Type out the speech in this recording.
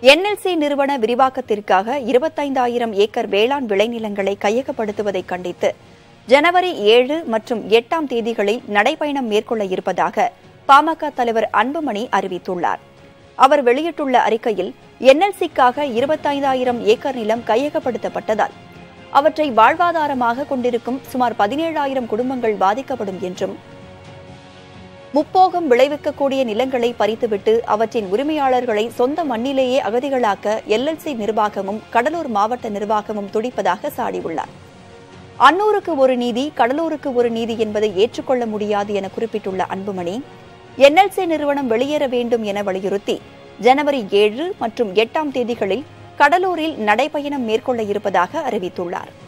NLC நிறுவன விரிவாக்கத்திற்காக இருபத்தைந்தாயிரம் acre வேளாண் விளைநிலங்களை கையகப்படுத்துவதை கண்டித்து ஜனவரி ஏழு மற்றும் எட்டாம் தேதிகளில் நடைபயணம் மேற்கொள்ள இருப்பதாக பாமக தலைவர் அன்புமணி அறிவித்துள்ளார் அவர் வெளியிட்டுள்ள அறிக்கையில் என்எல்சிக்காக இருபத்தைந்தாயிரம் ஏக்கர் நிலம் கையகப்படுத்தப்பட்டதால் அவற்றை வாழ்வாதாரமாக கொண்டிருக்கும் சுமார் பதினேழாயிரம் குடும்பங்கள் பாதிக்கப்படும் என்றும் முப்போகம் விளைவிக்கக்கூடிய நிலங்களை பறித்துவிட்டு அவற்றின் உரிமையாளர்களை சொந்த மண்ணிலேயே அகதிகளாக்க எல்எல்சி நிர்வாகமும் கடலூர் மாவட்ட நிர்வாகமும் துடிப்பதாக சாடியுள்ளார் அன்னூருக்கு ஒரு நீதி கடலூருக்கு ஒரு நீதி என்பதை ஏற்றுக்கொள்ள முடியாது என குறிப்பிட்டுள்ள அன்புமணி என்எல்சி நிறுவனம் வெளியேற வேண்டும் என வலியுறுத்தி ஜனவரி ஏழு மற்றும் எட்டாம் தேதிகளில் கடலூரில் நடைபயணம் மேற்கொள்ள இருப்பதாக அறிவித்துள்ளார்